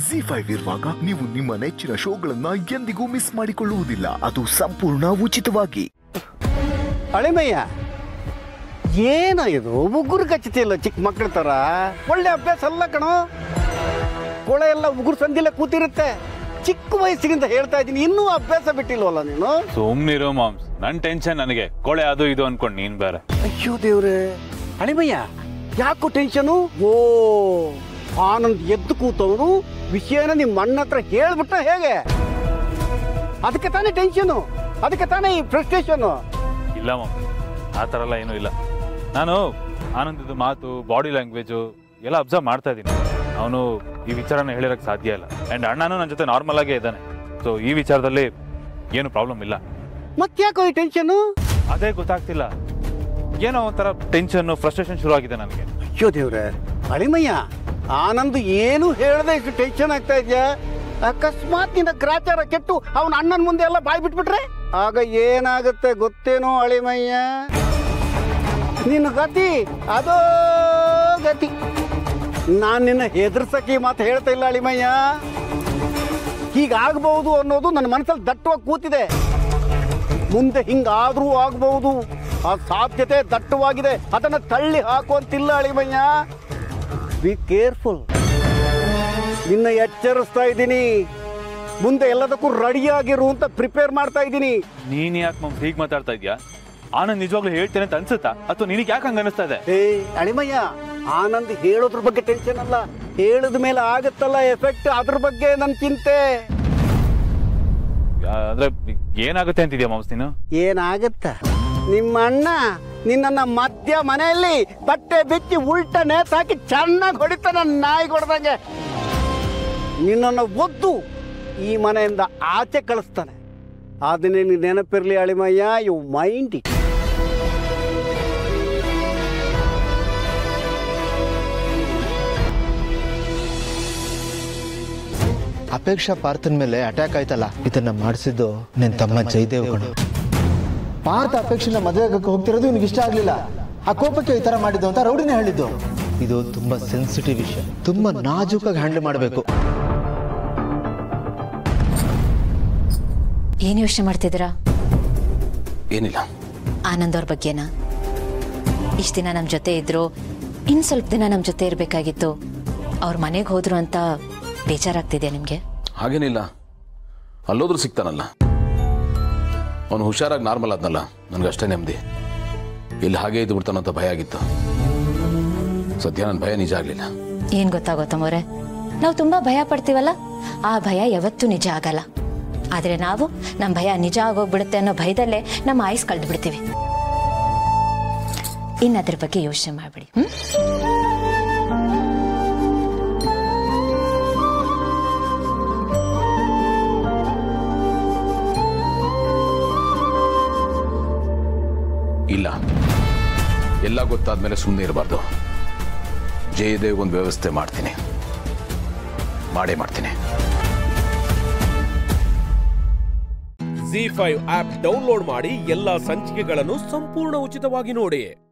G five ಇರುವಾಗ ನೀವು ನಿಮ್ಮ ನೆಚ್ಚಿನ ಶೋಗಳನ್ನ ಎಂದಿಗೂ ಮಿಸ್ ಮಾಡಿಕೊಳ್ಳುವುದಿಲ್ಲ ಅದು ಸಂಪೂರ್ಣ ಉಚಿತವಾಗಿ ಅಳಿಮಯ್ಯ ಏನ ಇದು ಉಗುರು ಕಚ್ಚತಿಲ್ಲ ಚಿಕ್ಕ ಮಕ್ಕಳ ಥರ ಒಳ್ಳೆ ಅಭ್ಯಾಸ ಅಲ್ಲ ಕಣೋ ಕೊಳೆ ಎಲ್ಲ ಉಗುರು ಸಂದಿಲ್ಲ ಕೂತಿರುತ್ತೆ ಚಿಕ್ಕ ವಯಸ್ಸಿನಿಂದ ಹೇಳ್ತಾ ಇದ್ದೀನಿ ಇನ್ನೂ ಅಭ್ಯಾಸ ಬಿಟ್ಟಿಲ್ವಲ್ಲ ನೀನು ಸುಮ್ನಿರೋ ಮಾಮ್ಸ್ ನನ್ ಟೆನ್ಷನ್ ನನಗೆ ಕೊಳೆ ಅದು ಇದು ಅನ್ಕೊಂಡ್ ನೀನ್ ಬೇರೆ ಅಯ್ಯೋ ದೇವ್ರೆ ಅಳಿಮಯ್ಯ ಯಾಕೋ ಟೆನ್ಷನು ಓ ಆನಂದ್ ಎದ್ದು ಕೂತವನು ವಿಷಯನ ನಿಮ್ಮ ಅಣ್ಣ ಹತ್ರ ಹೇಳ್ಬಿಟ್ಟ ಹೇಗೆ ಅದಕ್ಕೆ ತಾನೇ ಟೆನ್ಷನು ಅದಕ್ಕೆ ತಾನೇ ಈ ಫ್ರಸ್ಟ್ರೇಷನು ಇಲ್ಲ ಮಾಮ್ಸ್ ಆ ಥರ ಎಲ್ಲ ಏನೂ ಇಲ್ಲ ನಾನು ಆನಂದದ ಮಾತು ಬಾಡಿ ಲ್ಯಾಂಗ್ವೇಜು ಎಲ್ಲ ಅಬ್ಸರ್ವ್ ಮಾಡ್ತಾ ಇದ್ದೀನಿ ಅವನು ಈ ವಿಚಾರನ ಹೇಳಿರಕ್ಕೆ ಸಾಧ್ಯ ಇಲ್ಲ ಆ್ಯಂಡ್ ಅಣ್ಣನೂ ನನ್ನ ಜೊತೆ ನಾರ್ಮಲ್ ಆಗೇ ಇದ್ದಾನೆ ಸೊ ಈ ವಿಚಾರದಲ್ಲಿ ಏನು ಪ್ರಾಬ್ಲಮ್ ಇಲ್ಲ ಮತ್ತ್ಯಾಕೋ ಈ ಟೆನ್ಷನು ಅದೇ ಗೊತ್ತಾಗ್ತಿಲ್ಲ ಏನೋ ಒಂಥರ ಟೆನ್ಷನ್ ಫ್ರಸ್ಟ್ರೇಷನ್ ಶುರು ಆಗಿದೆ ನನಗೆ ಅಯ್ಯೋ ದೇವ್ರೆ ಅಳಿಮಯ್ಯ ಆನಂದ್ ಏನು ಹೇಳದೆ ಇಷ್ಟು ಟೆನ್ಷನ್ ಆಗ್ತಾ ಇದೆಯಾ ಅಕಸ್ಮಾತ್ ನಿನ್ನ ಗ್ರಾಚಾರ ಕೆಟ್ಟು ಅವನ ಅಣ್ಣನ ಮುಂದೆ ಎಲ್ಲ ಬಾಯ್ ಬಿಟ್ಬಿಟ್ರೆ ಆಗ ಏನಾಗುತ್ತೆ ಗೊತ್ತೇನೋ ಅಳಿಮಯ್ಯ ನಿನ್ನ ಗತಿ ಅದೋ ಗತಿ ನಾನು ನಿನ್ನ ಹೆದರ್ಸಕ್ಕೆ ಈ ಮಾತು ಹೇಳ್ತಾ ಇಲ್ಲ ಅಳಿಮಯ್ಯ ಹೀಗಾಗಬಹುದು ಅನ್ನೋದು ನನ್ನ ಮನಸ್ಸಲ್ಲಿ ದಟ್ಟವಾಗಿ ಕೂತಿದೆ ಮುಂದೆ ಹಿಂಗಾದ್ರೂ ಆಗಬಹುದು ಆ ಸಾಧ್ಯತೆ ದಟ್ಟವಾಗಿದೆ ಅದನ್ನ ತಳ್ಳಿ ಹಾಕುವಂತಿಲ್ಲ ಅಳಿಮಯ್ಯ ಬಿ ಕೇರ್ಫುಲ್ ನಿನ್ನ ಎಚ್ಚರಿಸ್ತಾ ಇದ್ದೀನಿ ಮುಂದೆ ಎಲ್ಲದಕ್ಕೂ ರೆಡಿಯಾಗಿರು ಅಂತ ಪ್ರಿಪೇರ್ ಮಾಡ್ತಾ ಇದ್ದೀನಿ ನೀನ್ ಯಾಕೆ ಮಮ್ ಹೀಗೆ ಮಾತಾಡ್ತಾ ಇದ್ಯಾ ಆನಂದ್ ನಿಜವಾಗ್ಲೂ ಹೇಳ್ತೇನೆ ಅಂತ ಅನ್ಸುತ್ತಾ ಅಥವಾ ನಿನಗೆ ಯಾಕೆ ಹಂಗ ಅನಿಸ್ತಾ ಇದೆ ಏ ಅಳಿಮಯ್ಯ ಆನಂದ್ ಹೇಳೋದ್ರ ಬಗ್ಗೆ ಟೆನ್ಷನ್ ಅಲ್ಲ ಹೇಳಿದ ಮೇಲೆ ಆಗತ್ತಲ್ಲ ಎಫೆಕ್ಟ್ ಅದ್ರ ಬಗ್ಗೆ ನನ್ನ ಚಿಂತೆ ಆ, ಅಂದ್ರೆ ಏನಾಗುತ್ತೆ ಅಂತಿದ್ಯಾ ಮಾಮ್ಸ್ ನೀನು ಏನಾಗತ್ತ ನಿಮ್ಮ ಅಣ್ಣ ನಿನ್ನನ್ನ ಮಧ್ಯ ಮನೆಯಲ್ಲಿ ಬಟ್ಟೆ ಬಿಚ್ಚಿ ಉಲ್ಟ ನೇತಾಕಿ ಚೆನ್ನಾಗಿ ಹೊಡಿತಾನ ನಾಯಿ ಹೊಡೆದಂಗೆ ನಿನ್ನನ್ನು ಒದ್ದು ಈ ಮನೆಯಿಂದ ಆಚೆ ಕಳಿಸ್ತಾನೆ ಅದನ್ನೇ ನೀನು ನೆನಪಿರ್ಲಿ ಅಳಿಮಯ್ಯ ಯು ಮೈಂಡ್ ಇಟ್ ಅಪೇಕ್ಷಾ ಪಾರ್ಥನ್ ಮೇಲೆ ಅಟ್ಯಾಕ್ ಆಯ್ತಲ್ಲ ಇದನ್ನ ಮಾಡಿಸಿದ್ದು ನಿನ್ ತಮ್ಮ ಜಯದೇವ್ ಗಣ ಪಾರ್ಥ ಅಪೇಕ್ಷೆನ ಮದುವೆ ಆಗಕ್ಕೆ ಹೋಗ್ತಿರೋದು ಇವ್ನಿಗೆ ಇಷ್ಟ ಆಗ್ಲಿಲ್ಲ ಆ ಕೋಪಕ್ಕೆ ಈ ತರ ಮಾಡಿದ್ದು ಅಂತ ರೌಡಿನೇ ಹೇಳಿದ್ದು ಇದು ತುಂಬಾ ಸೆನ್ಸಿಟಿವ್ ವಿಷಯ ತುಂಬಾ ನಾಜೂಕಾಗಿ ಹ್ಯಾಂಡಲ್ ಮಾಡಬೇಕು ಏನ್ ಯೋಚನೆ ಮಾಡ್ತಿದ್ದೀರಾ ಏನಿಲ್ಲ ಆನಂದ್ ಅವ್ರ ಬಗ್ಗೆನಾ ಇಷ್ಟ ದಿನ ನಮ್ಮ ಜೊತೆ ಇದ್ರು ಇನ್ ಸ್ವಲ್ಪ ದಿನ ನಮ್ಮ ಜೊತೆ ಇರಬೇಕಾಗಿತ್ತು ಅವ್ರ ಮನೆಗೆ ಹೋದ್ರು ಅಂತ ಬೇಜಾರಾಗ್ತಿದೆ ನಿಮ್ಗೆ ಹಾಗೇನಿಲ್ಲ ಅಲ್ಲೋದ್ರೂ ಸಿಗ್ತಾನಲ್ಲ ಅವನು ಹುಷಾರಾಗಿ ನಾರ್ಮಲ್ ಆದ್ನಲ್ಲ ನನಗಷ್ಟೇ ನೆಮ್ಮದಿ ಇಲ್ಲಿ ಹಾಗೆ ಇದ್ದು ಬಿಡ್ತಾನಂತ ಭಯ ಆಗಿತ್ತು ಸದ್ಯ ನನ್ನ ಭಯ ನಿಜ ಆಗಲಿಲ್ಲ ಏನ್ ಗೊತ್ತಾಗೋತ್ತಮ್ಮವ್ರೆ ನಾವು ತುಂಬಾ ಭಯ ಪಡ್ತೀವಲ್ಲ ಆ ಭಯ ಯಾವತ್ತೂ ನಿಜ ಆಗಲ್ಲ ಆದ್ರೆ ನಾವು ನಮ್ಮ ಭಯ ನಿಜ ಆಗೋಗ್ಬಿಡುತ್ತೆ ಅನ್ನೋ ಭಯದಲ್ಲೇ ನಮ್ಮ ಆಯುಸ್ ಕಳೆದು ಬಿಡ್ತೀವಿ ಇನ್ನು ಅದ್ರ ಬಗ್ಗೆ ಯೋಚನೆ ಮಾಡ್ಬಿಡಿ ಹ್ಮ್ ಇಲ್ಲ ಎಲ್ಲ ಗೊತ್ತಾದ್ಮೇಲೆ ಸುಮ್ಮನೆ ಇರಬಾರ್ದು ಜಯದೇವ್ ಒಂದು ವ್ಯವಸ್ಥೆ ಮಾಡ್ತೀನಿ ಮಾಡೇ ಮಾಡ್ತೀನಿ ಜಿ ಫೈವ್ ಆಪ್ ಡೌನ್ಲೋಡ್ ಮಾಡಿ ಎಲ್ಲಾ ಸಂಚಿಕೆಗಳನ್ನು ಸಂಪೂರ್ಣ ಉಚಿತವಾಗಿ ನೋಡಿ